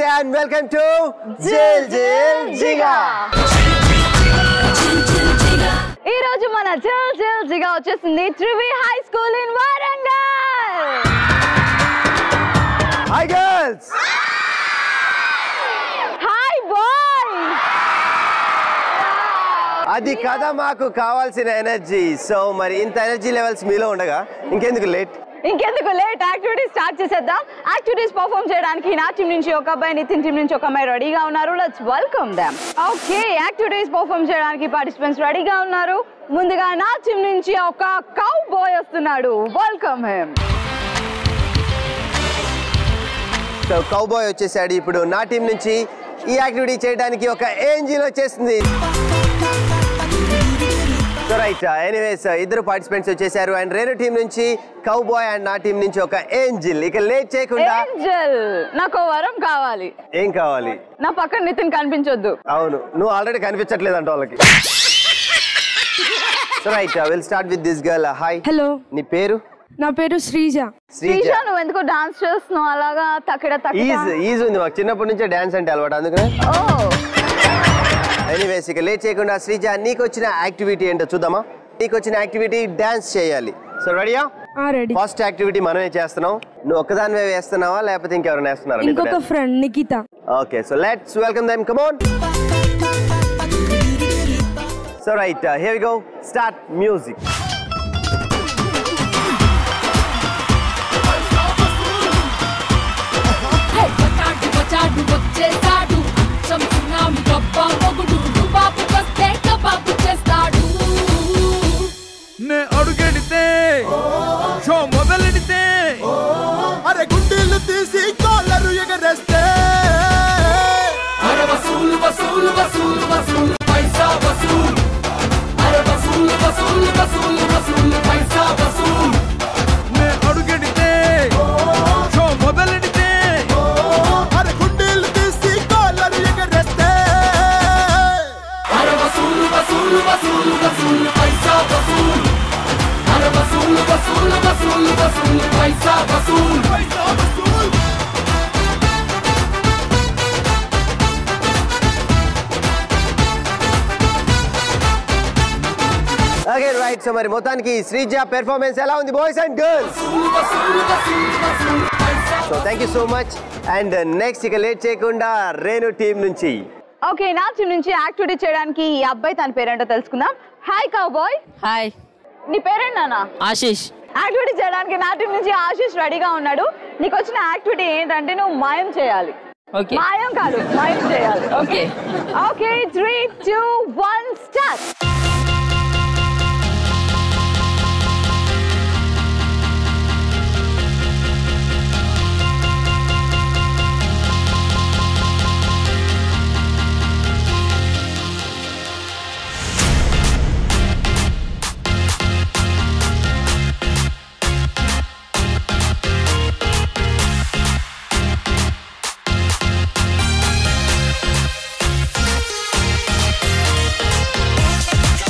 and welcome to Jil Jil Jiga. ఈ రోజు మన చిల్ చిల్ జిగా వచ్చేసింది Trivi high school in Warangal Hi girls. Hi boy అది కదా మాకు కావాల్సిన ఎనర్జీ సో మరి ఇంత ఎనర్జీ లెవెల్స్ మీలో ఉండగా ఇంకెందుకు లేట్ ఇంకెందుకు లేట్ యాక్టివిటీస్ స్టార్ట్ చేసేద్దాం యాక్టివిటీస్ పర్ఫామ్ చేయడానికి నా టీం నుంచి ఒక అబ్బాయి నితిన్ టీం నుంచి ఒక అమ్మాయి రెడీగా ఉన్నారు let's welcome them okay activities perform చేయడానికి పార్టిసిపెంట్స్ రెడీగా ఉన్నారు ముందుగా నా టీం నుంచి ఒక కౌ బాయ్ వస్తున్నాడు వెల్కమ్ హిమ్ సో కౌబాయ్ వచ్చేసాడు ఇప్పుడు నా టీం నుంచి ఈ యాక్టివిటీ చేయడానికి ఒక ఏంజిల్ వచ్చేసింది సో రైట్ ఎనీవేస్ ఇద్దరు పార్టిసిపెంట్స్ వచ్చేసారు అండ్ రేణు టీం నుంచి కౌబాయ్ అండ్ నా టీం నుంచి ఒక ఏంజిల్ ఇక లేట్ చేయకుండా ఏంజల్ నాకు ఓ వరం కావాలి ఏం కావాలి నా పక్కన నితిన్ కనిపించొద్దు అవును నువ్వు ఆల్రెడీ కనిపించట్లేదు అంట వాళ్ళకి so right will start with this girl hi hello నీ పేరు నా పేరు శ్రీజ శ్రీజ శ్రీజ నువ్వు ఎందుకు డాన్స్ చేస్తున్నావు అలాగా తక్కిడ ఈజ్ తక్కిడ ఈజ్ ఉంది మాకు చిన్నప్పటి నుంచే డాన్స్ అంటే అలవాటు అందుకనే ఓ ఎనీవేస్ ఇక లేట్ చేయకుండా శ్రీజ నీకు వచ్చిన యాక్టివిటీ ఏంటో చూద్దామా నీకు వచ్చిన యాక్టివిటీ డాన్స్ చేయాలి సో రెడీయా రెడీ ఫస్ట్ యాక్టివిటీ మనమే చేస్తున్నాం నువ్వు ఒక్కదానివే వేస్తున్నావా లేకపోతే ఇంకెవరైనా వేస్తున్నారా ఇంకొక friend Nikhita okay so let's welcome them come on so right here we go start music వచ్చాడు వచ్చాడు వచ్చేసాడు అచ్చం సునామీ గొప్ప మొగుడు బాబు వస్తే కబాబు చేస్తాడు నే అడుగెడితే షో మొదలెడితే అరే గుండీలు తీసి కాలరు ఎగరేస్తే అరే వసూలు వసూలు వసూలు వసూలు పైసా వసూలు అరే వసూలు వసూలు వసూలు వసూలు పైసా వసూలు నే అడుగెడితే షో మొదలెడితే అరే గుండీలు తీసి కాలరు ఎగరేస్తే అరే వసూలు వసూలు వసూలు వసూలు పైసా వసూలు అరే వసూలు వసూలు వసూలు వసూలు పైసా వసూలు పైసా వసూల్ ఓకే రైట్ సో మరి మొత్తానికి శ్రీజ పెర్ఫార్మెన్స్ ఎలా ఉంది boys and girls so thank you so much and next ఇక లేట్ చేయకుండా రేణు టీం నుంచి ఓకే నా టీం నుంచి యాక్టివిటీ చేయడానికి ఈ అబ్బాయి తన పేరేంటో తెలుసుకుందాం హాయ్ బాయ్ హాయ్ నీ పేరేంటన్నా ఆశీష్ యాక్టివిటీ చేయడానికి నా టీం నుంచి ఆశీష్ రెడీగా ఉన్నాడు నీకు వచ్చిన యాక్టివిటీ ఏంటంటే నువ్వు మాయం చేయాలి ఓకే మాయం కాదు మాయం చేయాలి okay okay okay three two one start Hey,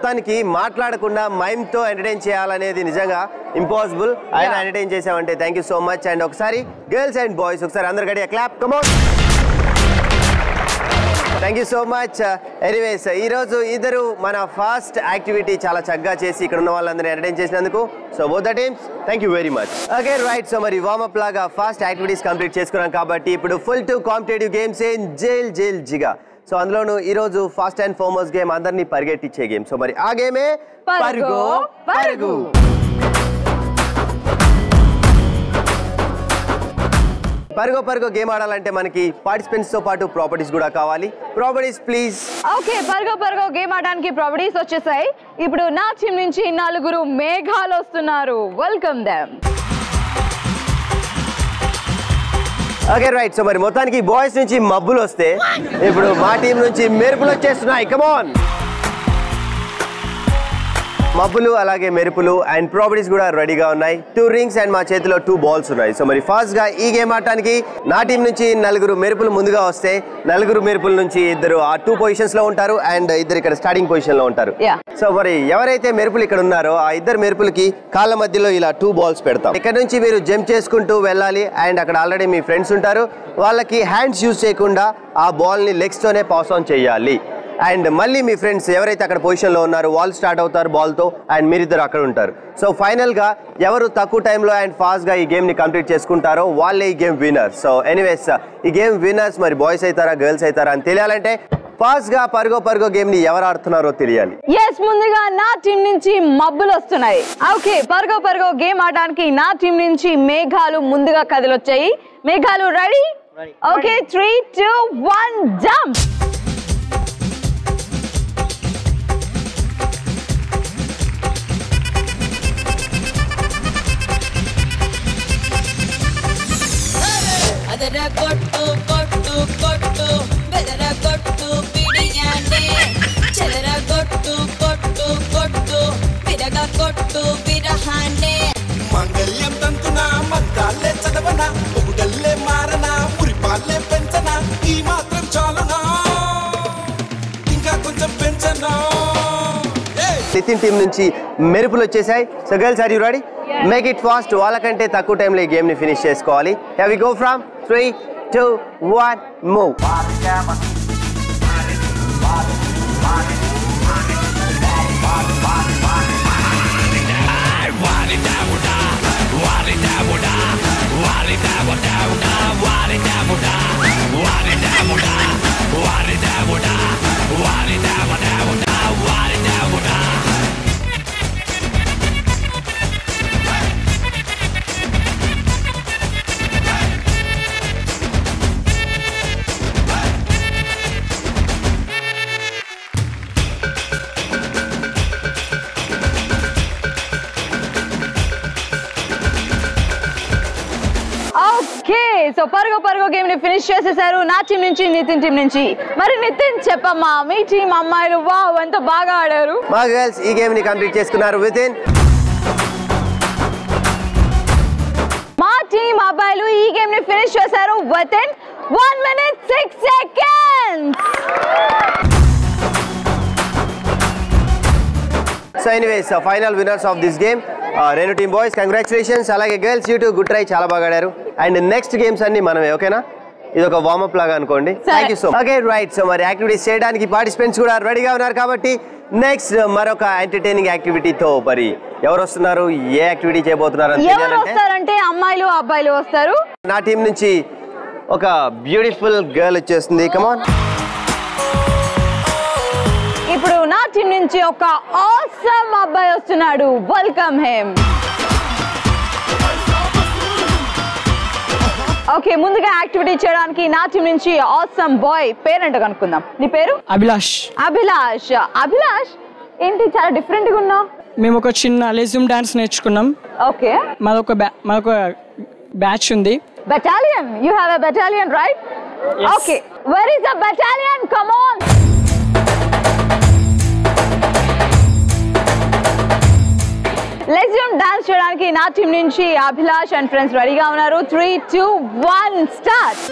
మొత్తానికి మాట్లాడకుండా మైమ్ తో ఎంటర్టైన్ చేయాలనేది నిజంగా ఇంపాసిబుల్ ఆయన Yeah. ఎంటర్టైన్ చేసామంటే thank you so much and ఒకసారి గర్ల్స్ అండ్ బాయ్స్ ఒకసారి అందరు గడియా clap come out thank you so much anyways ఈరోజు ఇద్దరు మన ఫస్ట్ యాక్టివిటీ చాలా చక్కగా చేసి ఇక్కడ ఉన్న వాళ్ళందరినీ ఎంటర్టైన్ చేసినందుకు so both the teams thank you very much okay right so మరి వార్మప్ లాగా ఫస్ట్ యాక్టివిటీస్ కంప్లీట్ చేసుకున్నాం కాబట్టి ఇప్పుడు ఫుల్ టు కాంపిటేటివ్ గేమ్స్ ఏం జైల్ జైల్ జిగా సో అందులోను ఈరోజు ఫస్ట్ అండ్ ఫార్మోస్ట్ గేమ్ అందరినీ పరిగెట్టించే గేమ్ సో మరి ఆ గేమే పరుగో పరుగు. పరుగో పరుగో గేమ్ ఆడాలంటే మనకి పార్టిసిపెంట్స్ తో పాటు ప్రాపర్టీస్ కూడా కావాలి ప్రాపర్టీస్ ప్లీజ్ ఓకే పరుగో పరుగో గేమ్ ఆడడానికి ప్రాపర్టీస్ వచ్చేసాయి ఇప్పుడు నా టీం నుంచి నలుగురు మేఘాలు వస్తున్నారు welcome them okay right so మరి మొత్తానికి బాయ్స్ నుంచి మబ్బులు వస్తే ఇప్పుడు మా టీం నుంచి మెరుపులు వచ్చేస్తున్నాయి కమాన్ మబ్బులు అలాగే మెరుపులు అండ్ ప్రాపర్టీస్ కూడా రెడీగా ఉన్నాయి టూ రింగ్స్ అండ్ మా చేతిలో టూ బాల్స్ ఉన్నాయి సో మరి ఫాస్ట్ గా ఈ గేమ్ ఆడటానికి నా టీం నుంచి నలుగురు మెరుపులు ముందుగా వస్తే నలుగురు మెరుపుల నుంచి ఇద్దరు ఆ టూ పొజిషన్స్ లో ఉంటారు అండ్ ఇద్దరు ఇక్కడ స్టార్టింగ్ పొజిషన్ లో ఉంటారు Yeah. సో మరి ఎవరైతే మెరుపులు ఇక్కడ ఉన్నారో ఆ ఇద్దరు మెరుపులకి కాళ్ళ మధ్యలో ఇలా టూ బాల్స్ పెడతాం ఇక్కడ నుంచి మీరు జంప్ చేసుకుంటూ వెళ్ళాలి అండ్ అక్కడ ఆల్రెడీ మీ ఫ్రెండ్స్ ఉంటారు వాళ్ళకి హ్యాండ్స్ యూజ్ చేయకుండా ఆ బాల్ ని లెగ్స్ తోనే పాస్ ఆన్ చేయాలి అండ్ మళ్ళీ మీ ఫ్రెండ్స్ ఎవరైతే అక్కడ పొజిషన్ లో ఉన్నారో వాళ్ళు స్టార్ట్ అవుతారు బాల్ తో అండ్ మీరిద్దరు అక్కడ ఉంటారు సో ఫైనల్ గా ఎవరు తక్కువ టైంలో అండ్ ఫాస్ట్ గా ఈ గేమ్ ని కంప్లీట్ చేసుకుంటారో వాళ్ళే ఈ గేమ్ విన్నర్ సో ఎనీవేస్ ఈ గేమ్ విన్నర్స్ మరి బాయ్స్ అవుతారా గర్ల్స్ అవుతారా అని తెలియాలంటే ఫాస్ట్ గా పరుగో పరుగో గేమ్ ని ఎవరు ఆడుతున్నారో తెలియాలి ఎస్ ముందుగా నా టీం నుంచి మబ్బులు వస్తున్నాయి ఓకే పరుగో పరుగో గేమ్ ఆడడానికి నా టీం నుంచి మేఘాలు ముందుగా కదిలొచ్చాయి మేఘాలు ready okay three two one jump ಅದರ ಕೊಟ್ಟು ಕೊಟ್ಟು ಕೊಟ್ಟು ಬೆದರ ಕೊಟ್ಟು ಬಿಡಿಯಾನೆ ಚದರ ಕೊಟ್ಟು ಕೊಟ್ಟು ಕೊಟ್ಟು ಬಿರಗ ಕೊಟ್ಟು ಬಿರಹಾನೆ మంగళ్యం తంతున మంత్రాలే చదవన ఒకటల్లే మారన మురిపాలే పెంచన ఈ మాత్రం చాలునా ఇంకా కొంచెం పెంచనా ఏయ్ నితిన్ టీం నుంచి మెరుపులు వచ్చేసాయి so girls are you ready make it fast వాళ్ళకంటే తక్కువ టైంలో ఈ గేమ్ ని ఫినిష్ చేసుకోవాలి have we go from three two one move okay so పరుగో పరుగో గేమ్ ని ఫినిష్ చేసేసారు నా టీం నుంచి నితిన్ టీం నుంచి మరి నితిన్ చెప్పమ్మా మీ టీం అమ్మాయిలు వావ్ ఎంత బాగా ఆడారు మా గర్ల్స్ ఈ గేమ్ ని కంప్లీట్ చేసుకున్నారు విత్ ఇన్ మా టీం అబ్బాయిలు ఈ గేమ్ ని ఫినిష్ చేశారు within one minute six seconds so anyways final winners of this game రెండు టీమ్ బాయ్స్ కంగ్రాచులేషన్స్ అలాగే girls you too good try చాలా బాగా ఆడారు అండ్ నెక్స్ట్ గేమ్స్ అన్ని మనమే ఓకేనా ఇది ఒక వార్మప్ లాగా అనుకోండి thank you so okay right so మరి యాక్టివిటీస్ చేయడానికి పార్టిసిపెంట్స్ కూడా రెడీగా ఉన్నారు కాబట్టి నెక్స్ట్ మరొక ఎంటర్టైనింగ్ యాక్టివిటీతో మరి ఎవరు వస్తున్నారు ఏ యాక్టివిటీ చేయబోతున్నారు అని ఎవరు తెలియాలంటే వస్తారంటే అమ్మాయిలు అబ్బాయిలు వస్తారు నా టీం నుంచి ఒక బ్యూటిఫుల్ గర్ల్ వచ్చేస్తుంది కమాన్ ఇప్పుడు నా టీం నుంచి ఒక ఆసమ్ అబ్బాయి వస్తున్నాడు వెల్కమ్ హేమ్ ఓకే ముందుగా యాక్టివిటీ చేయడానికి నా టీం నుంచి ఆసమ్ బాయ్ పేరెంట్ కనుక్కుందాం నీ పేరు అభిలాష్ అభిలాష్ అభిలాష్ ఏంటి చాలా డిఫరెంట్ గా ఉన్నావు మేము ఒక చిన్న లెజ్యూమ్ డాన్స్ నేర్చుకున్నాం ఓకే మాదొక బ్యా మాదొక బ్యాచ్ ఉంది battalion you have a battalion right Yes. Okay where is the battalion come on లెజ్యూమ్ డాన్స్ చేయడానికి నా టీం నుంచి అభిలాష్ అండ్ ఫ్రెండ్స్ రెడీగా ఉన్నారు త్రీ టూ వన్ స్టార్ట్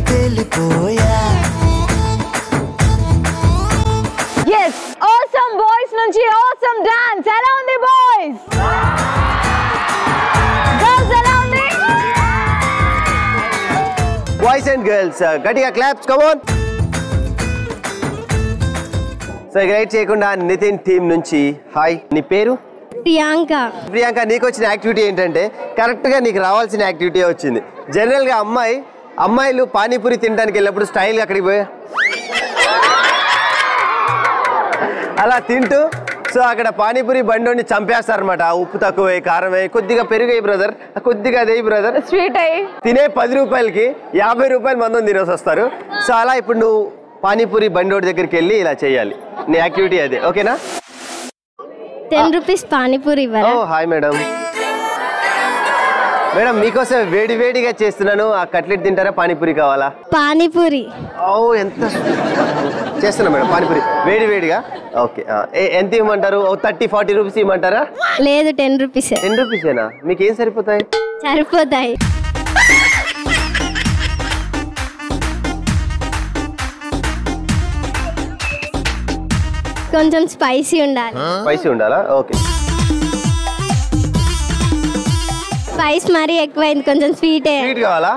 తేలిపోయా ఎస్ ఆసమ్ బాయ్స్ నుంచి ఆసమ్ డాన్స్ ఎలా ఉంది బాయ్స్ గర్ల్స్ ఎలా ఉంది బాయ్స్ అండ్ గర్ల్స్ గట్టిగా claps come on so late చేయకుండా నితిన్ టీం నుంచి హాయ్ నీ పేరు ప్రియాంక ప్రియాంక నీకు వచ్చిన యాక్టివిటీ ఏంటంటే కరెక్ట్గా నీకు రావాల్సిన యాక్టివిటీ వచ్చింది జనరల్గా అమ్మాయి అమ్మాయిలు పానీపూరి తినడానికి వెళ్ళినప్పుడు స్టైల్గా అక్కడికి పోయి అలా తింటూ సో అక్కడ పానీపూరి బండి చంపేస్తారనమాట ఉప్పు తక్కువ కారం వేయి కొద్దిగా పెరుగు బ్రదర్ కొద్దిగా అదే బ్రదర్ స్వీట్ అయ్యి తినే పది రూపాయలకి యాభై రూపాయలు మందం తినేసి వస్తారు సో అలా ఇప్పుడు నువ్వు పానీపూరి బండోడి దగ్గరికి వెళ్ళి ఇలా చేయాలి నీ యాక్టివిటీ అదే ఓకేనా టెన్ రూపీస్ పానీపూరి ఓ ఇవ్వరా హాయ్ మేడం మేడం మీకోసం వేడి వేడిగా చేస్తున్నాను ఆ కట్లెట్ తింటారా పానీపూరి కావాలా పానీపూరి ఓ ఎంత చేస్తున్నా మేడం పానీపూరి వేడి వేడిగా ఓకే ఆ, ఏ- ఎంత ఇవ్వమంటారు ఓ థర్టీ ఫార్టీ రూపీస్ ఇవ్వమంటారా లేదు టెన్ రూపీస్ టెన్ రూపీసేనా మీకు ఏం సరిపోతాయి సరిపోతాయి కొంచెం స్పైసీ ఉండాలి స్పైసీ ఉండాలా ఓకే స్పైస్ మరీ ఎక్కువైంది కొంచెం స్వీటే స్వీట్ కావాలా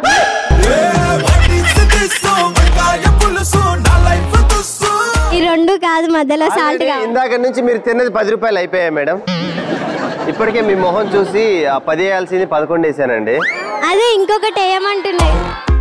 ఈ రెండు కాదు మధ్యలో సాల్ట్ Already కావాలి ఇందాక నుంచి మీరు తిన్నది పది రూపాయలు అయిపోయాయి మేడం ఇప్పటికే మీ మొహం చూసి ఆ పది వేయాల్సింది పదకొండు వేసానండి అదే ఇంకొకటి వేయమంటుండే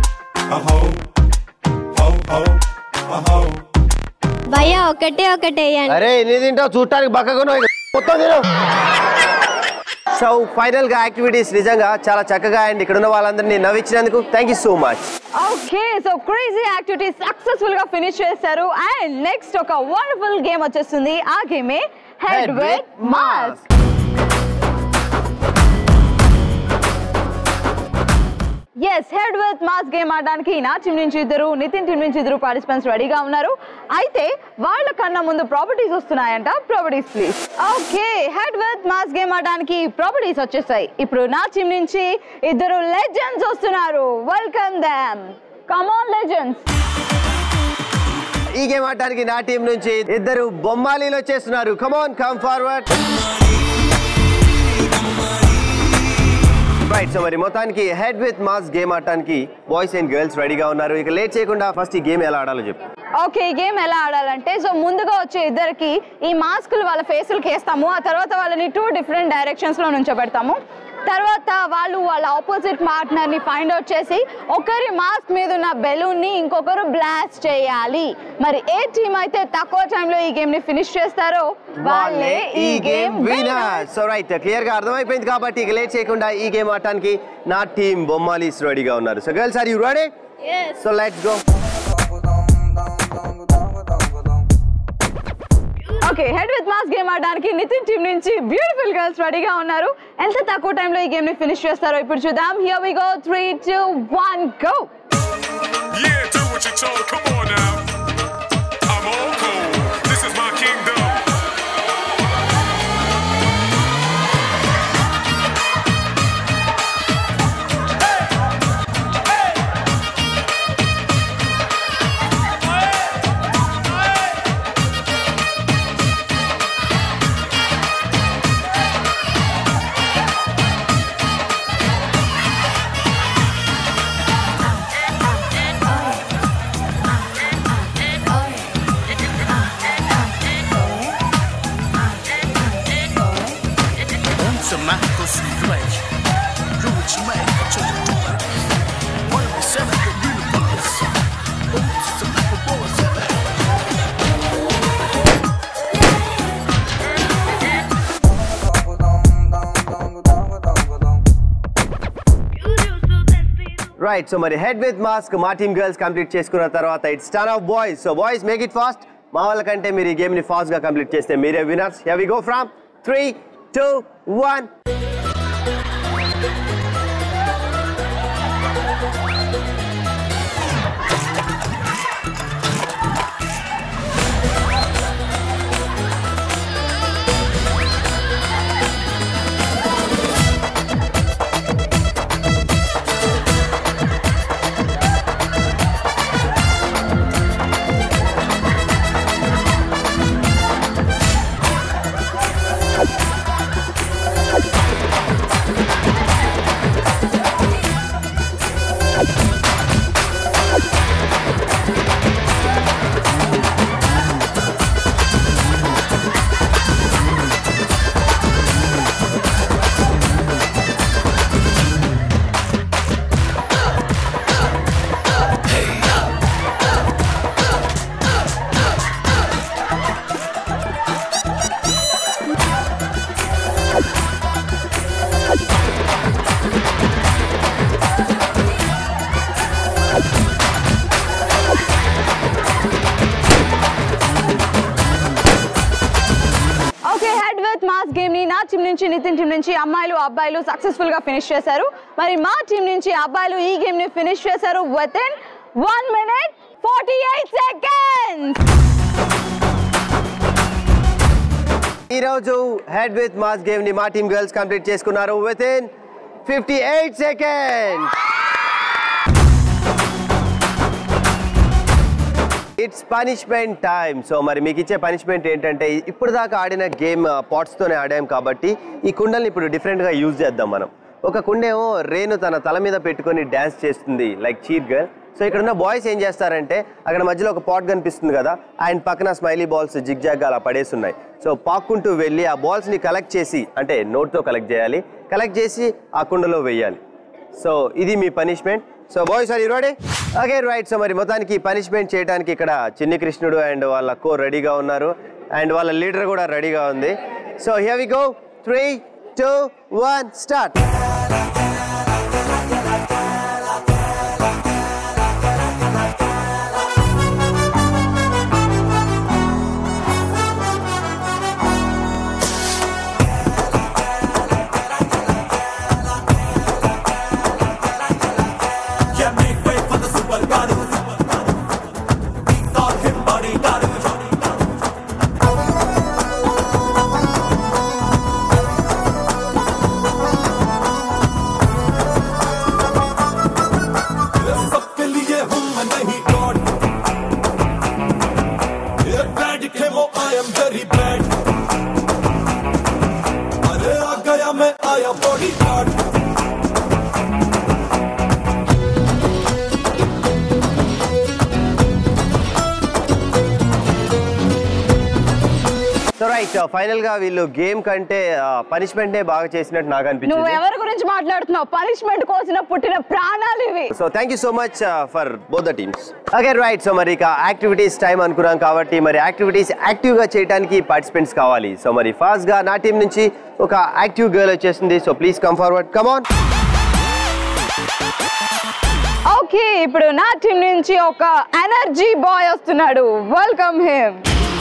భయ్యా ఒకటే ఒకటి వేయండి అరే ఎన్ని తింటావు చూడటానికి బక్కగా మొత్తం తిను సో ఫైనల్ గా యాక్టివిటీస్ నిజంగా చాలా చక్కగా అండ్ ఇక్కడ ఉన్న వాళ్ళందరినీ నవ్వించినందుకు thank you so much okay so crazy activity successful గా ఫినిష్ చేశారు అండ్ నెక్స్ట్ ఒక వండర్ఫుల్ గేమ్ వచ్చేస్తుంది ఆ గేమే head with mask yes head with mask game ఆడడానికి నా టీం నుంచి ఇద్దరు నితిన్ టీం నుంచి ఇద్దరు పార్టిసిపెంట్స్ రెడీగా ఉన్నారు అయితే వాళ్ళ కన్నా ముందు ప్రాపర్టీస్ వస్తున్నాయంట properties please okay head with mask game ఆడడానికి ప్రాపర్టీస్ వచ్చేసాయి ఇప్పుడు నా టీం నుంచి ఇద్దరు లెజెండ్స్ వస్తున్నారు వెల్కమ్ దమ్ కమాన్ లెజెండ్స్ ఈ గేమ్ ఆడటానికి నా టీం నుంచి ఇద్దరు బొమ్మాలీలు వచ్చేస్తున్నారు come on come forward right so మరి మొత్తానికి హెడ్ విత్ మాస్ గేమ్ ఆడటానికి బాయ్స్ అండ్ గర్ల్స్ రెడీగా ఉన్నారు ఇక లేట్ చేయకుండా ఫస్ట్ ఈ గేమ్ ఎలా ఆడాలో చెప్పు ఓకే ఈ గేమ్ ఎలా ఆడాలంటే సో ముందుగా వచ్చే ఇద్దరికి ఈ మాస్కులు వాళ్ళ ఫేసులకి వేస్తాము ఆ తర్వాత వాళ్ళని టూ డిఫరెంట్ డైరెక్షన్స్ లో నుంచోబెడతాము తర్వాత వాళ్ళు వాళ్ళ ఆపోజిట్ పార్ట్నర్ ని ఫైండ్ అవుట్ చేసి ఒకరి మాస్క్ మీద ఉన్న బెలూన్ ని ఇంకొకరు బ్లాస్ట్ చేయాలి మరి ఏ టీం అయితే తక్కువ టైంలో ఈ గేమ్ ని ఫినిష్ చేస్తారో వాళ్ళే ఈ game winner so right clear గా అర్థమైపోయింది కాబట్టి ఇక లేట్ చేయకుండా ఈ గేమ్ ఆడటానికి నా టీం బొమ్మాలీస్ రెడీగా ఉన్నారు so girls are you ready so let's go okay head with mask game ఆడడానికి నితిన్ టీం నుంచి బ్యూటిఫుల్ గర్ల్స్ రెడీగా ఉన్నారు ఎంత తక్కువ టైంలో ఈ గేమ్ ని ఫినిష్ చేస్తారో ఇప్పుడు చూద్దాం here we go three two one go Yeah, do what you're told. Come on now. I'm all cold. This is my kingdom. Right so మరి హెడ్ విత్ మాస్క్ మా టీమ్ గర్ల్స్ కంప్లీట్ చేసుకున్న తర్వాత it's turn of boys so boys make it fast మా వాళ్ళకంటే మీరు ఈ game ని fast గా కంప్లీట్ చేస్తే మీరే winners have we go from three two one Nitin team నుంచి అమ్మాయిలు అబ్బాయిలు సక్సెస్ఫుల్ గా ఫినిష్ చేశారు మరి మా టీం నుంచి అబ్బాయిలు ఈ గేమ్ ని ఫినిష్ చేశారు within one minute forty eight seconds ఈ రోజు హెడ్ విత్ మాస్ గేమ్ ని మా టీమ్ గర్ల్స్ కంప్లీట్ చేసుకున్నారు within fifty eight second it's punishment time so మరి మీకు ఇచ్చే పనిష్మెంట్ ఏంటంటే ఇప్పుడు దాకా ఆడిన గేమ్ పాట్స్తోనే ఆడాం కాబట్టి ఈ కుండల్ని ఇప్పుడు డిఫరెంట్గా యూజ్ చేద్దాం మనం ఒక కుండేమో రేణు తన తల మీద పెట్టుకొని డ్యాన్స్ చేస్తుంది లైక్ చీర్ గర్ల్ సో ఇక్కడ ఉన్న బాయ్స్ ఏం చేస్తారంటే అక్కడ మధ్యలో ఒక పాట్ కనిపిస్తుంది కదా ఆయన పక్కన స్మైలీ బాల్స్ జిగ్ జాగ్ అలా పడేసి ఉన్నాయి సో పాక్కుంటూ వెళ్ళి ఆ బాల్స్ని కలెక్ట్ చేసి అంటే నోట్తో కలెక్ట్ చేయాలి కలెక్ట్ చేసి ఆ కుండలో వేయాలి సో ఇది మీ punishment so boys are ready okay right so మరి మొత్తానికి పనిష్మెంట్ చేయడానికి ఇక్కడ చిన్ని కృష్ణుడు అండ్ వాళ్ళ కో రెడీగా ఉన్నారు అండ్ వాళ్ళ లీడర్ కూడా రెడీగా ఉంది so here we go three two one start Yeah, make way for the super Garu. We call him Body Garu. सबके लिए हूँ मैं नहीं गॉड ये बैड खेमो आई एम वेरी बैड अरे आ गया मैं आया bodyguard so right final గా వీళ్ళు గేమ్ కంటే పనిష్మెంట్ నే బాగా చేసినట్టు నాకు నువ్వు అనిపించింది ఎవరి గురించి మాట్లాడుతున్నావు పనిష్మెంట్ కోసం పుట్టిన ప్రాణాలు ఇవి so thank you so much for both the teams okay right so మరి ఇక యాక్టివిటీస్ టైం అనుకున్నాం కాబట్టి మరి యాక్టివిటీస్ యాక్టివ్ గా చేయడానికి పార్టిసిపెంట్స్ కావాలి సో మరి ఫాస్ట్ గా నా టీం నుంచి ఒక యాక్టివ్ గర్ల్ వచ్చేసింది so please come forward come on okay ఇప్పుడు నా టీం నుంచి ఒక ఎనర్జీ బాయ్ వస్తున్నాడు welcome him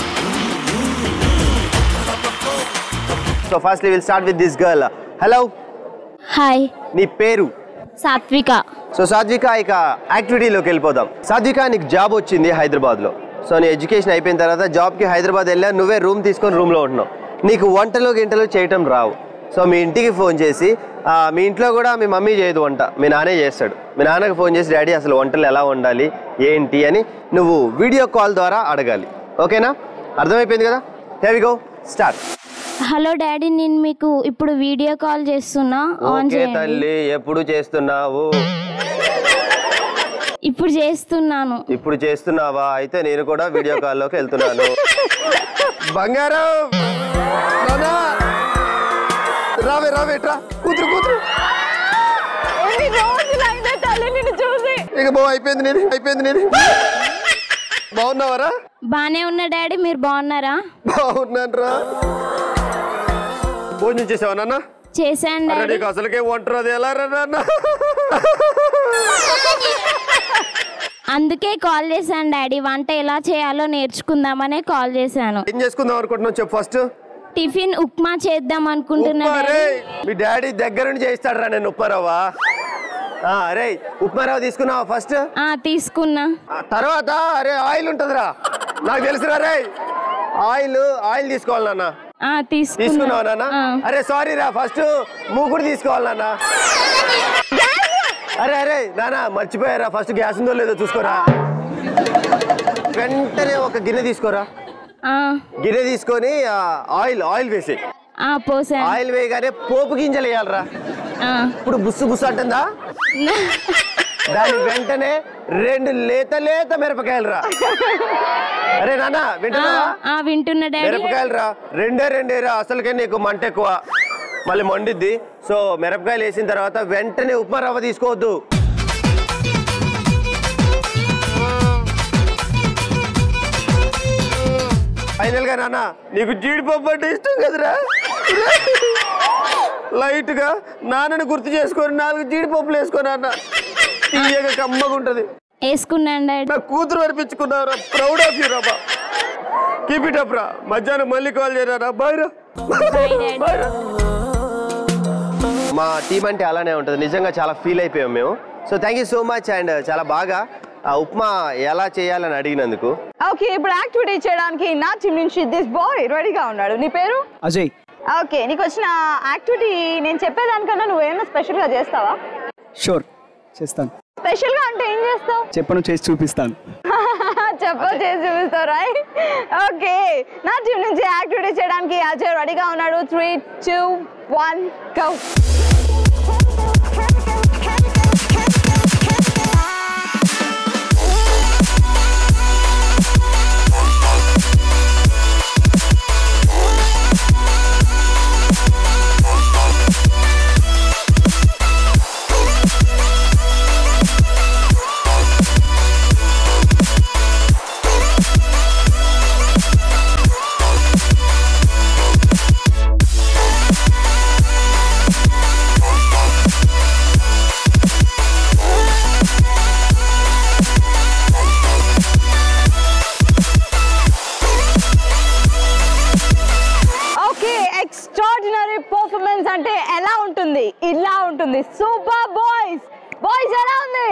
so firstly will start with this girl hello hi నీ పేరు సాత్విక సో సాత్విక ఇక యాక్టివిటీలోకి వెళ్ళిపోదాం సాత్విక నీకు జాబ్ వచ్చింది హైదరాబాద్లో సో నీ ఎడ్యుకేషన్ అయిపోయిన తర్వాత జాబ్కి హైదరాబాద్ వెళ్ళా నువ్వే రూమ్ తీసుకొని రూమ్లో ఉంటున్నావు నీకు వంటలు గింటలు చేయటం రావు సో మీ ఇంటికి ఫోన్ చేసి ఆ, మీ ఇంట్లో కూడా మీ మమ్మీ చేయదు వంట మీ నాన్నే చేస్తాడు మీ నాన్నకి ఫోన్ చేసి డాడీ అసలు వంటలు ఎలా వండాలి ఏంటి అని నువ్వు వీడియో కాల్ ద్వారా అడగాలి ఓకేనా అర్థమైపోయింది కదా have we go start hello daddy నేను మీకు ఇప్పుడు వీడియో కాల్ చేస్తున్నా ఆన్ ఓకే చేయండి తల్లి ఎప్పుడు చేస్తున్నావు ఇప్పుడు చేస్తున్నాను ఇప్పుడు చేస్తున్నావా అయితే నేను కూడా వీడియో కాల్లోకి వెళ్తున్నాను బంగారం నాన్నా! రావే రావే ఇట్రా కూతురు కూతురు ఎన్ని రోజులైందే తల్లి నిన్ను చూసి ఇక బో అయిపోయింది నేను అయిపోయింది నేను బాగున్నావరా బానే ఉన్న డాడీ మీరు బాగున్నారా బాగున్నాను రా భోజనం చేసావా నాన్న చేశాను అరే డాడీ నీకు అసలుకే వంటరాదు ఎలా రా నాన్న అందుకే కాల్ చేశాను డాడీ వంట ఎలా చేయాలో నేర్చుకుందామనే కాల్ చేశాను ఏం చేసుకుందాం అనుకుంటున్నావు చెప్పు ఫస్ట్ టిఫిన్ ఉప్మా చేద్దాం అనుకుంటున్నా ఉప్మా డాడీ రే మీ డాడీ దగ్గర నుండి చేయిస్తాడు రా నేను ఉప్మారావా రే ఉప్మారావు తీసుకున్నావా ఫస్ట్ ఆ తీసుకున్నా ఆ తర్వాత అరే ఆయిల్ ఉంటుందిరా నాకు తెలుసురా రే ఆయిల్ ఆయిల్ తీసుకోవాలి నాన్న ఆ తీసుకున్నావా తీసుకున్నా నాన్న ఆ. అరే సారీ రా ఫస్ట్ మూకుడు తీసుకోవాలి నాన్న అరే అరే నాన్న మర్చిపోయారా ఫస్ట్ గ్యాస్ ఉందో లేదో చూసుకోరా వెంటనే ఒక గిన్నె తీసుకోరా ఆ, గిన్నె తీసుకొని ఆ, ఆయిల్ ఆయిల్ వేసి ఆ పోసాను ఆయిల్ వేయగానే పోపు గింజలు వేయాలరా ఆ. ఇప్పుడు బుస్సు బుస్సు అంటుందా దాని వెంటనే రెండు లేత లేత మిరపకాయలు రా అరే నాన్న ఆ, వింటున్నావా ఆ, వింటున్నా డాడీ మిరపకాయలు రా రెండే రెండే రా అసలుకే నీకు మంట ఎక్కువ మళ్ళీ మండిద్ది సో మిరపకాయలు వేసిన తర్వాత వెంటనే ఉప్మా రవ్వ తీసుకోవద్దు ఫైనల్ గా నాన్న నీకు జీడిపప్పు అంటే ఇష్టం కదరా లైట్ గా నాన్నని గుర్తు చేసుకొని నాలుగు జీడిపప్పులు వేసుకో నాన్న తీయగా కమ్మగా ఉంటది వేసుకున్నాను డాడీ నా కూతురు అనిపించుకున్నావురా ప్రౌడ్ ఆఫ్ యూ రాబా కీప్ ఇట్ అప్ రా మధ్యాహ్నం మళ్ళీ కాల్ చేయరా బాయ్ రా Bye, Dad. బాయ్ రా మా టీం అంటే అలానే ఉంటుంది నిజంగా చాలా ఫీల్ అయిపోయాం మేము so thank you so much and చాలా బాగా ఆ ఉప్మా ఎలా చేయాలని అడిగినందుకు ఓకే ఇప్పుడు యాక్టివిటీ చేయడానికి నా టీం నుంచి దిస్ బాయ్ రెడీగా ఉన్నాడు నీ పేరు అజయ్ ఓకే నీకు వచ్చిన యాక్టివిటీ నేను చెప్పేదానికన్నా నువ్వేమైనా స్పెషల్గా చేస్తావా షూర్ చేస్తాను స్పెషల్గా అంటే ఏం చేస్తావు చెప్పను చేసి చూపిస్తాను చెప్ప చేసి చూపిస్తావు రైట్ ఓకే నా టీం నుంచి యాక్టివిటీ చేయడానికి అజయ్ రెడీగా ఉన్నాడు three two one go okay extraordinary performance అంటే ఎలా ఉంటుంది ఇలా ఉంటుంది సూపర్ బాయ్స్ బాయ్స్ ఎలా ఉంది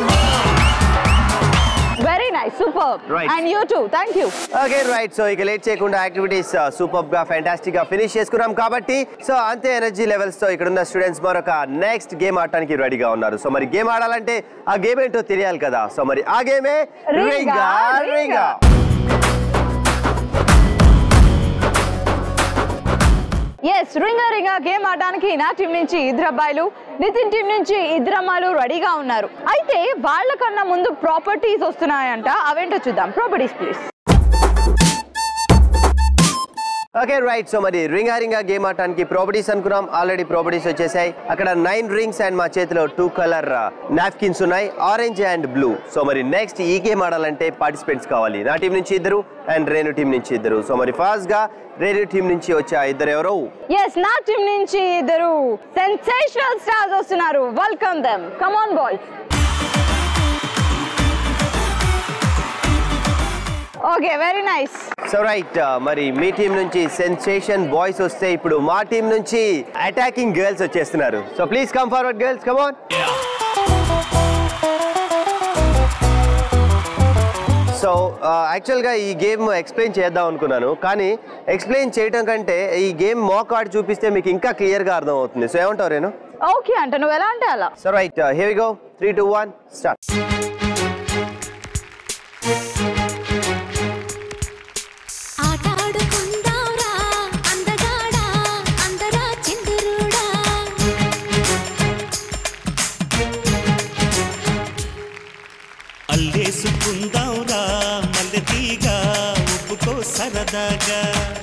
very nice super Right. And you too thank you okay right so ఇక లేట్ చేయకుండా యాక్టివిటీస్ సూపర్ గా ఫ్యాంటాస్టిక్ గా ఫినిష్ చేసుకున్నాం కాబట్టి సో అంతే ఎనర్జీ లెవెల్స్ తో ఇక్కడ ఉన్న స్టూడెంట్స్ మరొక నెక్స్ట్ గేమ్ ఆడటానికి రెడీగా ఉన్నారు సో మరి గేమ్ ఆడాలంటే ఆ గేమ్ ఏంటో తెలియాలి కదా సో మరి ఆ గేమే రింగా, రింగా రింగా. రింగా ఎస్ రింగా రింగా గేమ్ ఆడడానికి నా టీం నుంచి ఇద్దరు అబ్బాయిలు నితిన్ టీం నుంచి ఇద్దరు అమ్మాయిలు రెడీగా ఉన్నారు అయితే వాళ్ళకన్నా ముందు ప్రాపర్టీస్ వస్తున్నాయంట అవేంటో చూద్దాం properties please okay right so మరి రింగా రింగా గేమ్ ఆడటానికి ప్రాపర్టీస్ అనుకున్నాం ఆల్రెడీ ప్రాపర్టీస్ వచ్చేసాయి అక్కడ నైన్ రింగ్స్ అండ్ మా చేతిలో టూ కలర్ నాప్కిన్స్ ఉన్నాయి ఆరెంజ్ అండ్ బ్లూ సో మరి నెక్స్ట్ ఈ గేమ్ ఆడాలంటే పార్టిసిపెంట్స్ కావాలి నా టీం నుంచి ఇద్దరు అండ్ రేణు టీం నుంచి ఇద్దరు సో మరి ఫాస్ట్ గా రేణు టీం నుంచి వచ్చే ఆ ఇద్దరు ఎవరు ఎస్ నా టీం నుంచి ఇద్దరు సెన్సేషనల్ స్టార్స్ వస్తున్నారు welcome them come on boys okay very nice so right మరి మీ టీం నుంచి సెన్సేషన్ బాయ్స్ వస్తే ఇప్పుడు మా టీం నుంచి అటాకింగ్ గర్ల్స్ వచ్చేస్తున్నారు so please come forward girls come on so యాక్చువల్గా ఈ గేమ్ ఎక్స్ప్లెయిన్ చేద్దాం అనుకున్నాను కానీ ఎక్స్ప్లెయిన్ చేయడం కంటే ఈ గేమ్ మోక్ ఆడి చూపిస్తే మీకు ఇంకా క్లియర్గా అర్థం అవుతుంది సో ఏమంటావు నేను ఓకే అంట నువ్వు ఎలా అంటే అలా so right here we go three two one start ఆటాడుకుందాంరా అందగాడా అందరా చిందురుడా అల్లేసుకుందాంరా మల్లెతీగా ఒప్పుకో సరదాగా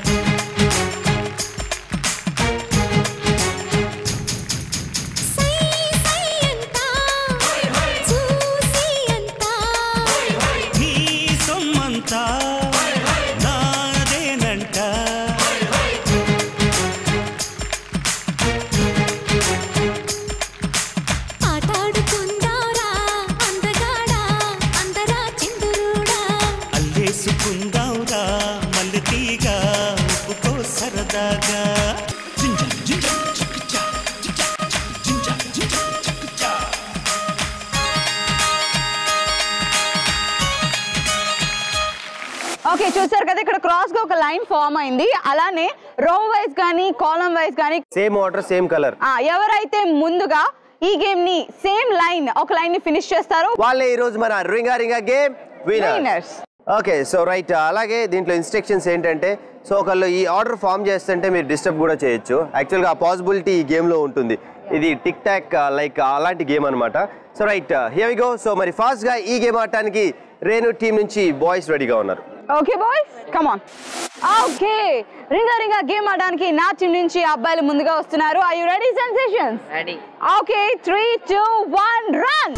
సై సై అంతా చూసి అంతా నీ సొమ్మంతా నాదేనంట ఆటాడుకుందాంరా అందగాడా అందరా చిందురుడా అల్లేసుకుందాంరా మల్లెతీగా ఒప్పుకో సరదాగా జింజ జింజ చిక్కిచా, జింజ జింజ జింజ చిక్కిచా. ఓకే చూసారు కదా ఇక్కడ క్రాస్ గా ఒక లైన్ ఫామ్ అయింది అలానే రో వైజ్ కానీ కాలం వైజ్ కానీ సేమ్ వాటర్ సేమ్ కలర్ ఆ, ఎవరైతే ముందుగా ఈ గేమ్ ని సేమ్ లైన్ ఒక లైన్ ని ఫినిష్ చేస్తారో వాళ్ళే ఈ రోజు మన రింగా రింగా game Winners. Winners okay so right అలాగే దీంట్లో ఇన్స్ట్రక్షన్స్ ఏంటంటే సో ఒకళ్ళు ఈ ఆర్డర్ ఫామ్ చేస్తుంటే మీరు డిస్టర్బ్ కూడా చేయొచ్చు యాక్చువల్గా ఆ పాసిబిలిటీ ఈ గేమ్లో ఉంటుంది ఇది టిక్ టాక్ లైక్ అలాంటి గేమ్ అనమాట so right here we go so మరి ఫాస్ట్గా ఈ గేమ్ ఆడటానికి రేణు టీం నుంచి బాయ్స్ రెడీగా ఉన్నారు okay boys come on okay రింగా రింగా గేమ్ ఆడడానికి నా టీం నుంచి అబ్బాయిలు ముందుగా వస్తున్నారు I you ready sensations ready okay three two one run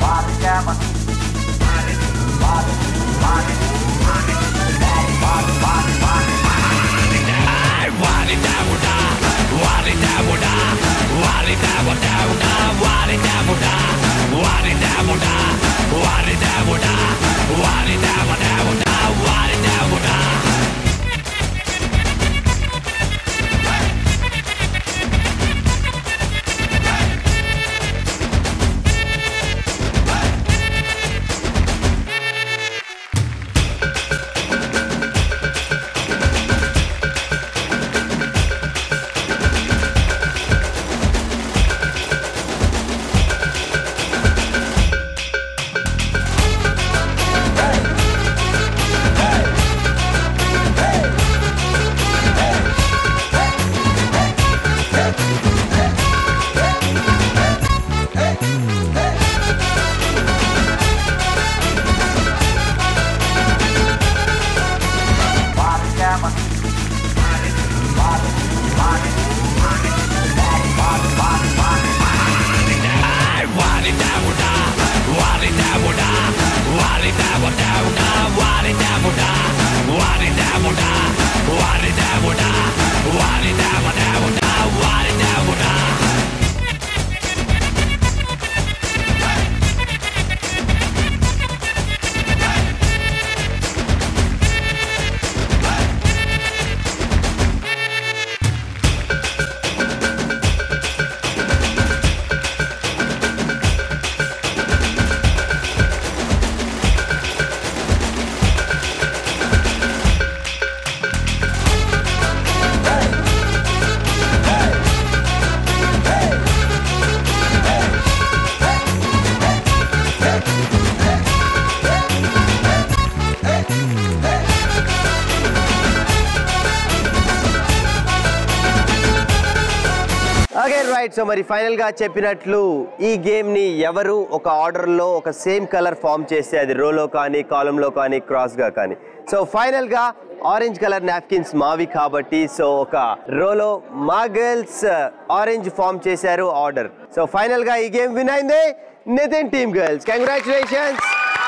right so మరి ఫైనల్ గా చెప్పినట్లు ఈ గేమ్ ని ఎవరు ఒక ఆర్డర్ లో ఒక సేమ్ కలర్ ఫామ్ చేస్తే అది రోలో కానీ కాలంలో కానీ క్రాస్ గా కానీ సో ఫైనల్ గా ఆరెంజ్ కలర్ నాప్కిన్స్ మావి కాబట్టి సో ఒక రోలో మా గర్ల్స్ ఆరెంజ్ ఫామ్ చేశారు ఆర్డర్ సో ఫైనల్ గా ఈ గేమ్ విన్ అయింది నితిన్ టీమ్ గర్ల్స్ కంగ్రాచులేషన్స్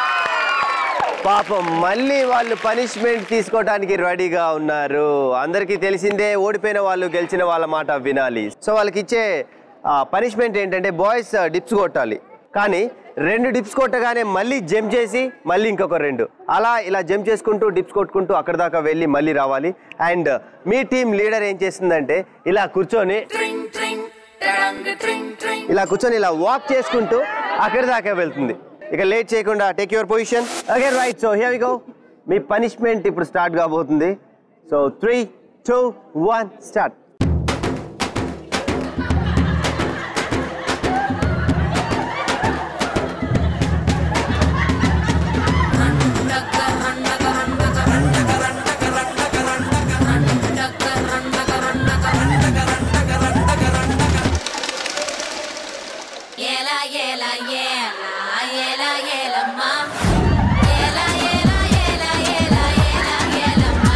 పాపం మళ్ళీ వాళ్ళు పనిష్మెంట్ తీసుకోవడానికి రెడీగా ఉన్నారు అందరికీ తెలిసిందే ఓడిపోయిన వాళ్ళు గెలిచిన వాళ్ళ మాట వినాలి సో వాళ్ళకి ఇచ్చే పనిష్మెంట్ ఏంటంటే బాయ్స్ డిప్స్ కొట్టాలి కానీ రెండు డిప్స్ కొట్టగానే మళ్ళీ జంప్ చేసి మళ్ళీ ఇంకొక రెండు అలా ఇలా జంప్ చేసుకుంటూ డిప్స్ కొట్టుకుంటూ అక్కడ దాకా వెళ్ళి మళ్ళీ రావాలి అండ్ మీ టీం లీడర్ ఏం చేస్తుందంటే ఇలా కూర్చొని ఇలా కూర్చొని ఇలా వాక్ చేసుకుంటూ అక్కడి దాకా వెళ్తుంది ఇక లేట్ చేయకుండా take your position okay right so here we go మీ పనిష్మెంట్ ఇప్పుడు స్టార్ట్ కాబోతుంది so three two one start ఏలా ఏలా ఏలా ఏలా ఏలమ్మా ఏలా ఏలా ఏలా ఏలా ఏలా ఏలమ్మా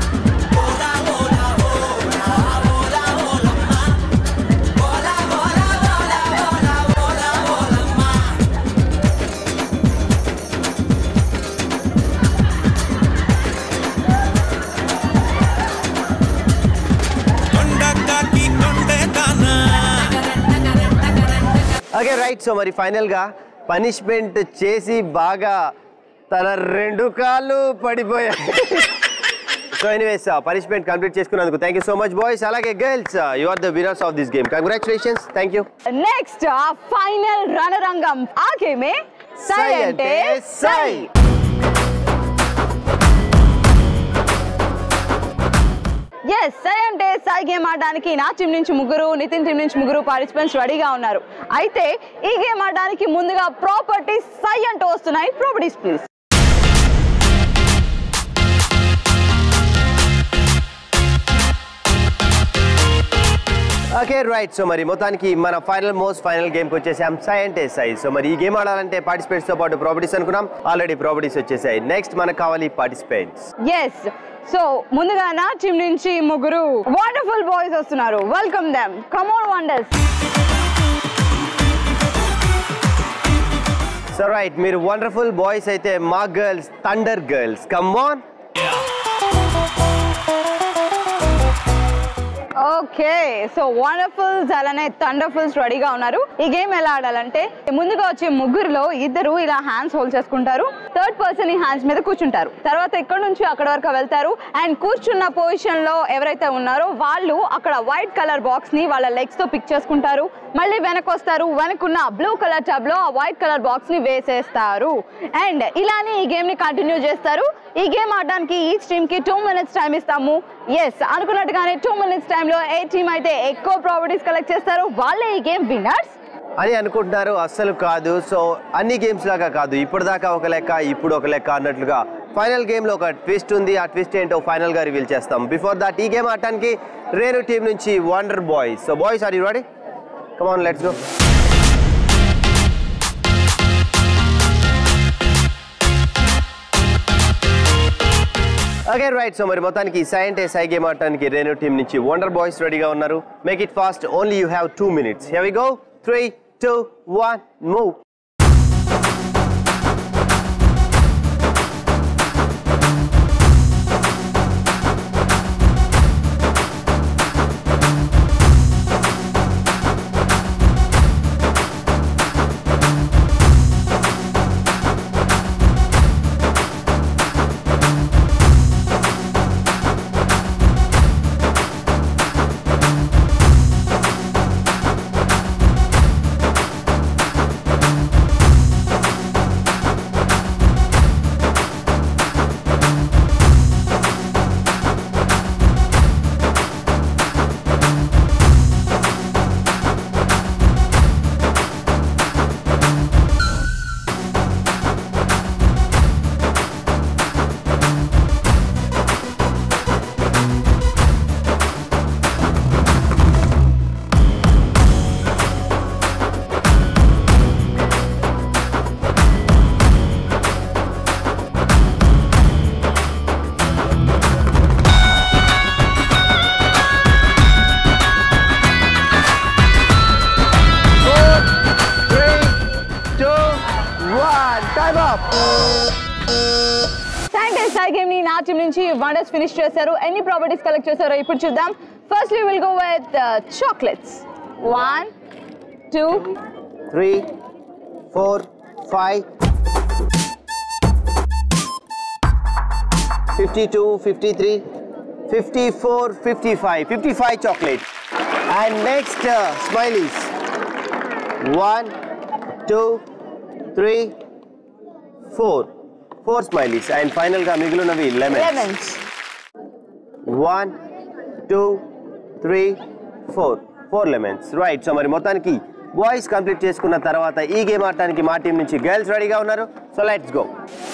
ఓకే రైట్ సో మరి ఫైనల్ గా పనిష్మెంట్ చేసి బాగా తన రెండు కాళ్ళు పడిపోయాయి సో ఎనీవేస్ పనిష్మెంట్ కంప్లీట్ చేసుకున్నందుకు thank you so much boys అలాగే girls you are the winners of this game congratulations thank you next ఆ ఫైనల్ రణరంగం ఆ గేమే సై అంటే సై ఎస్ సై అంటే సై గేమ్ ఆడడానికి నా టీం నుంచి ముగ్గురు నితిన్ టీం నుంచి ముగ్గురు పార్టిసిపెంట్స్ రెడీగా ఉన్నారు అయితే ఈ గేమ్ ఆడడానికి ముందుగా ప్రాపర్టీస్ సై అంటూ వస్తున్నాయి properties please okay right so మరి మొత్తానికి మన ఫైనల్ మోస్ట్ ఫైనల్ గేమ్కి వచ్చేసాం సై అంటే సై సో మరి ఈ గేమ్ ఆడాలంటే participants తో పాటు ప్రాపర్టీస్ అనుకున్నాం ఆల్రెడీ ప్రాపర్టీస్ వచ్చేసాయి నెక్స్ట్ మనకు కావాలి పార్టిసిపెంట్స్ ఎస్ సో ముందుగా నా టీం నుంచి ముగ్గురు వండర్ఫుల్ బాయ్స్ వస్తున్నారు welcome them come on wonders so right మీరు వండర్ఫుల్ బాయ్స్ అయితే మా girls thunder girls come on okay so wonderfuls అలానే థండర్ఫుల్స్ రెడీగా ఉన్నారు ఈ గేమ్ ఎలా ఆడాలంటే ముందుగా వచ్చే ముగ్గురులో ఇద్దరు ఇలా హ్యాండ్స్ హోల్డ్ చేసుకుంటారు థర్డ్ పర్సన్ ఈ హ్యాండ్స్ మీద కూర్చుంటారు తర్వాత ఇక్కడ నుంచి అక్కడ వరకు వెళ్తారు అండ్ కూర్చున్న పొజిషన్ లో ఎవరైతే ఉన్నారో వాళ్ళు అక్కడ వైట్ కలర్ బాక్స్ ని వాళ్ళ లెగ్స్ తో పిక్ చేసుకుంటారు మళ్ళీ వెనక్కి వస్తారు వెనకున్న బ్లూ కలర్ టబ్ లో ఆ వైట్ కలర్ బాక్స్ ని వేసేస్తారు అండ్ ఇలానే ఈ గేమ్ ని కంటిన్యూ చేస్తారు ఈ గేమ్ ఆడడానికి ఈచ్ టీమ్ కి టూ మినిట్స్ టైం ఇస్తాము ఎస్ అనుకున్నట్టుగానే టూ మినిట్స్ టైంలో ఏ టీమ్ అయితే ఎక్కువ ప్రాపర్టీస్ కలెక్ట్ చేస్తారో వాళ్ళే ఈ గేమ్ విన్నర్స్ అని అనుకుంటున్నారు అస్సలు కాదు సో అన్ని గేమ్స్ లాగా కాదు ఇప్పటిదాకా ఒక లెక్క ఇప్పుడు ఒక లెక్క అన్నట్లుగా ఫైనల్ గేమ్ లో ఒక ట్విస్ట్ ఉంది ఆ ట్విస్ట్ ఏంటో ఫైనల్ గా రివీల్ చేస్తాం బిఫోర్ దట్ ఈ గేమ్ ఆడటానికి రేణు టీం నుంచి wonder boys so boys are you ready come on let's go okay right so మరి మొత్తానికి సై అంటే సై గేమ్ ఆడటానికి రేణు టీం నుంచి వండర్ బాయ్స్ రెడీగా ఉన్నారు make it fast only you have two minutes here we go three two one move time up scientist సాయి గేమ్ ని నా టీం నుంచి వండర్స్ ఫినిష్ చేశారు ఎన్ని ప్రాపర్టీస్ కలెక్ట్ చేశారో ఇప్పుడు చూద్దాం first will go with chocolates one two three four five fifty two fifty three fifty four fifty five fifty five chocolate and next smileys one two three four four smileys and ఫైనల్గా మిగిలినవి lemon lemons one two three four four lemons right so మరి మొత్తానికి boys complete చేసుకున్న తర్వాత ఈ game ఆడటానికి మా team నుంచి గర్ల్స్ రెడీగా ఉన్నారు so let's go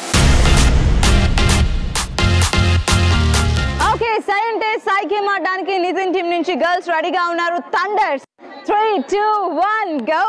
okay scientist సాయి గేమ్ ఆడడానికి నితిన్ టీం నుంచి గర్ల్స్ రెడీగా ఉన్నారు thunders three two one go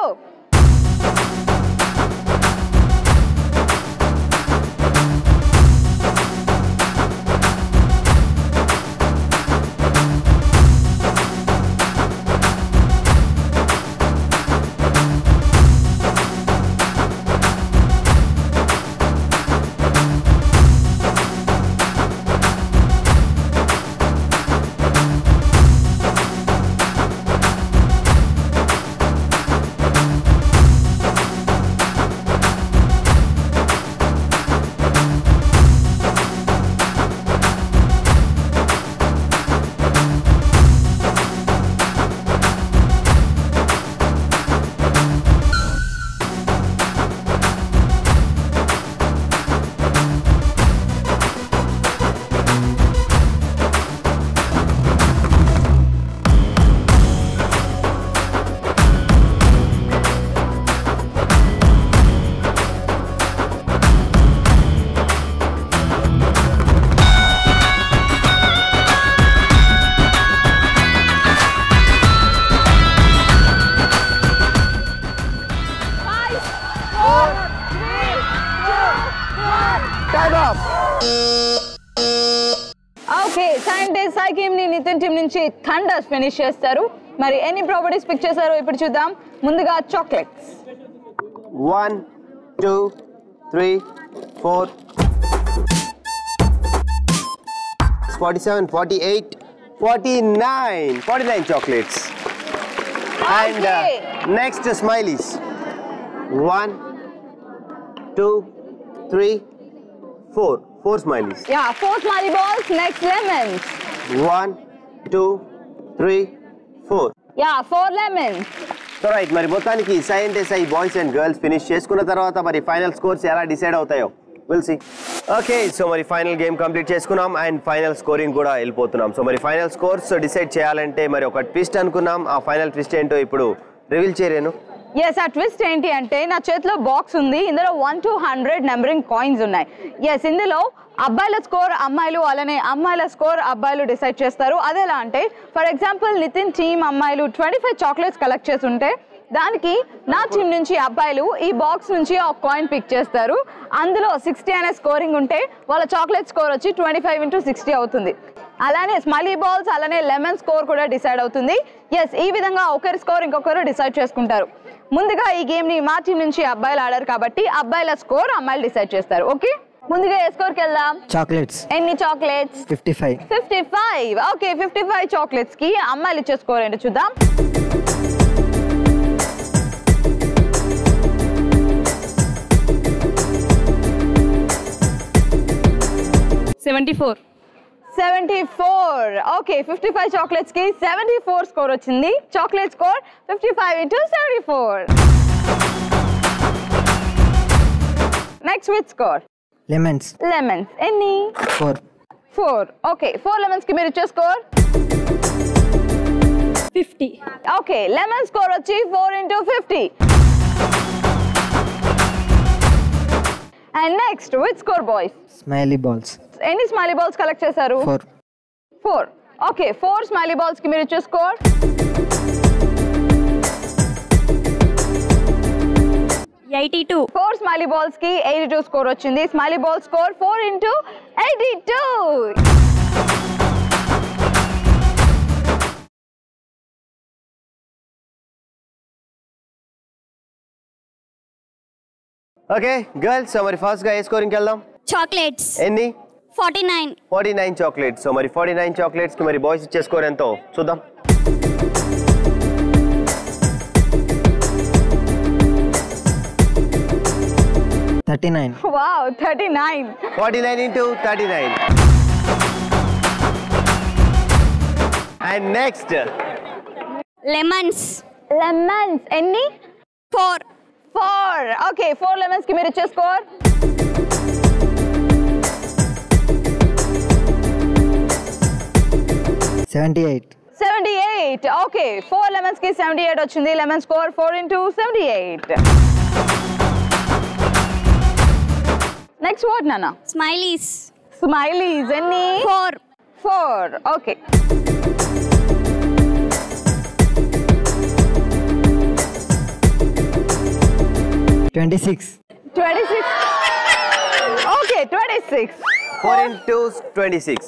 time up okay scientist సాయి గేమ్ ని నితిన్ టీం నుంచి థండర్స్ ఫినిష్ చేస్తారు మరి ఎన్ని ప్రాపర్టీస్ పిక్ చేశారో ఇప్పుడు చూద్దాం ముందుగా chocolates one two three four forty seven forty eight forty nine forty nine chocolates and Okay. Next smileys one two three four four smileys yeah four smiley balls next lemons one two three four yeah four lemons so right మరి మొత్తానికి scientist అయి boys and girls finish చేసుకున్న తర్వాత మరి final scores ఎలా decide అవుతాయో will see okay so మరి final game complete చేసుకున్నాం అండ్ ఫైనల్ స్కోరింగ్ కూడా వెళ్ళిపోతున్నాం సో మరి ఫైనల్ స్కోర్స్ డిసైడ్ చేయాలంటే మరి ఒక ట్విస్ట్ అనుకున్నాం ఆ ఫైనల్ ట్విస్ట్ ఏంటో ఇప్పుడు రివీల్ చేయలేను ఎస్ ఆ ట్విస్ట్ ఏంటి అంటే నా చేతిలో బాక్స్ ఉంది ఇందులో one to hundred numbering coins ఉన్నాయి ఎస్ ఇందులో అబ్బాయిల స్కోర్ అమ్మాయిలు అలానే అమ్మాయిల స్కోర్ అబ్బాయిలు డిసైడ్ చేస్తారు అదెలా అంటే ఫర్ ఎగ్జాంపుల్ నితిన్ టీమ్ అమ్మాయిలు ట్వంటీ ఫైవ్ చాక్లెట్స్ కలెక్ట్ చేసి ఉంటే దానికి నా టీం నుంచి అబ్బాయిలు ఈ బాక్స్ నుంచి ఒక కాయిన్ పిక్ చేస్తారు అందులో సిక్స్టీ అనే స్కోరింగ్ ఉంటే వాళ్ళ చాక్లెట్ స్కోర్ వచ్చి ట్వంటీ ఫైవ్ ఇంటూ సిక్స్టీ అవుతుంది అలానే స్మైలీ బాల్స్ అలానే లెమన్ స్కోర్ కూడా డిసైడ్ అవుతుంది ఎస్ ఈ విధంగా ఒకరి స్కోర్ ఇంకొకరు డిసైడ్ చేసుకుంటారు ముందుగా ఈ గేమ్ ని మా టీం నుంచి అబ్బాయిలు ఆడారు కాబట్టి అబ్బాయిల స్కోర్ అమ్మాయిలు డిసైడ్ చేస్తారు ఓకే ముందుగా ఏ స్కోర్కి వెళ్దాం చాక్లెట్స్ ఎన్ని chocolates fifty five fifty five okay fifty five chocolates కి అమ్మాయిలు ఇచ్చే స్కోర్ ఏంటో చూద్దాం seventy four seventy four okay fifty five chocolates కి సెవెంటీ ఫోర్ స్కోర్ వచ్చింది chocolate score fifty five into seventy four next with score lemons lemons ఎన్ని four four okay four lemons కి మీరు ఇచ్చే score fifty okay lemon score వచ్చి four into fifty and next with score boys smiley balls ఎన్ని smiley balls collect చేశారు four four okay four smiley balls కి మీరు ఇచ్చే score eighty two four smiley balls కి ఎయిటీ టూ స్కోర్ వచ్చింది smiley ball score four into eighty two okay girls so మరి first గా ఏ స్కోరింగ్కి వెళ్దాం చాక్లెట్స్ ఎన్ని forty nine forty nine chocolates so మరి ఫార్టీ నైన్ చాక్లెట్స్ కి మరి బాయ్స్ ఇచ్చే స్కోర్ ఎంతో చూద్దాం thirty nine wow thirty nine forty nine into thirty nine and next lemons lemons ఎన్ని four four okay four lemons కి మీరు ఇచ్చే score seventy eight seventy eight okay four lemons కి సెవెంటీ ఎయిట్ వచ్చింది lemon score four into seventy eight next what నాన్న smileys smileys ఎన్ని four four okay twenty six twenty six okay twenty six four into twenty six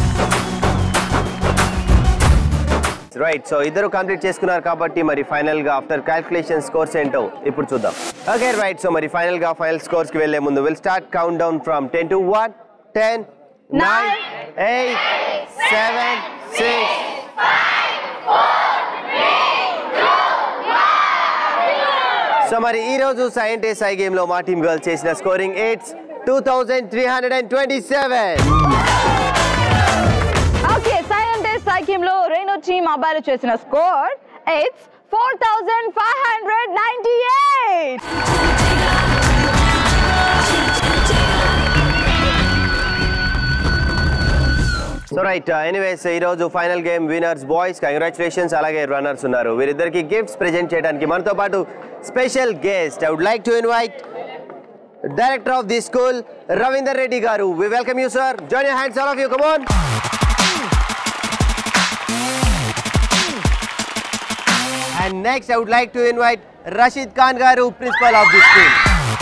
right so ఇద్దరు complete చేసుకున్నారు కాబట్టి మరి final గా after calculation scores ఏంటో ఇప్పుడు చూద్దాం ఓకే రైట్ సో మరి ఫైనల్ గా ఫైనల్ స్కోర్స్ కి వెళ్లే ముందు will start count down from ten to one ten nine eight seven six so మరి ఈ రోజు సైంటిస్ట్ ఐ గేమ్ లో మా టీమ్ గర్ల్స్ చేసిన scoring it's two thousand three hundred and twenty seven okay scientist సైకిమ్ లో రేణు టీమ్ అబ్బాయిలు చేసిన score it's four thousand five hundred ninety eight so right anyways ఈ రోజు final game winners boys congratulations అలాగే రన్నర్స్ ఉన్నారు వీరిద్దరికి గిఫ్ట్స్ ప్రెజెంట్ చేయడానికి మనతో పాటు special guest I would like to invite director of the school Ravinder Reddy garu we welcome you sir join your hands all of you come on and next I would like to invite Rashid Khan garu principal of the school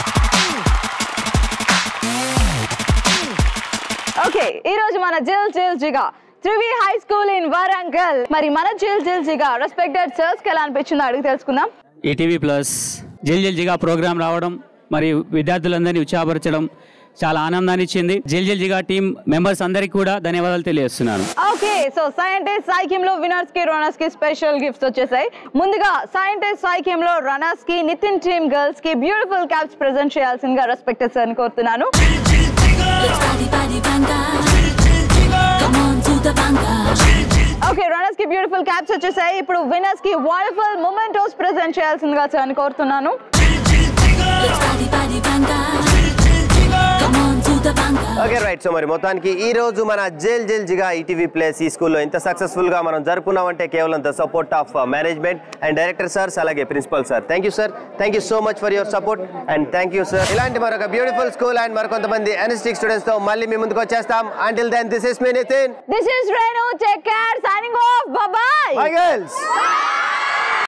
okay ఈ రోజు మన Jil Jil Jiga Trivi high school in Warangal మరి మన Jil Jil జిగా respected sirs కి ఎలా అనిపించిందో అడిగి తెలుసుకుందాం ETV plus Jal Jal Jiga program రావడం మరియు విద్యార్థులందరినీ ఉత్సాహపరచడం చాలా ఆనందాన్ని ఇచ్చింది జల్ జల్ జిగా టీం మెంబర్స్ అందరికీ కూడా ధన్యవాదాలు తెలియజేస్తున్నాను ఓకే సో సైంటిస్ట్ సైకిమ్ లో విన్నర్స్ కి రన్నర్స్ కి స్పెషల్ గిఫ్ట్స్ వచ్చేసాయి ముందుగా సైంటిస్ట్ సైకిమ్ లో రన్నర్స్ కి నితిన్ టీమ్ గర్ల్స్ కి బ్యూటిఫుల్ క్యాప్స్ ప్రెజెంట్ చేయాల్సిందిగా రెస్పెక్టెడ్ సార్ కోరుతున్నాను Let's party, party, banga. Come on to the banga. Okay runners కి బ్యూటిఫుల్ క్యాప్స్ వచ్చేసాయి ఇప్పుడు విన్నర్స్ కి వండర్ఫుల్ మొమెంటోస్ ప్రెజెంట్ చేయాల్సిందిగా సార్ కోరుతున్నాను Let's party, party, banga. Come on to the banga. Okay right so మరి మొత్తానికి ఈ రోజు మన Jil jail Jiga ETV plus ఈ స్కూల్లో ఇంత సక్సెస్ఫుల్ గా మనం జరుపుకున్నామంటే కేవలం the support of management and director sirs అలాగే principal sir thank you sir thank you so much for your support and thank you sir ఇలాంటి మరొక బ్యూటిఫుల్ స్కూల్ అండ్ మరికొంతమంది ఎనస్టిక్ స్టూడెంట్స్ తో మళ్ళీ మీ ముందుకు వచ్చేస్తాం until then this is me Nitin this is Renu take care signing off bye bye girls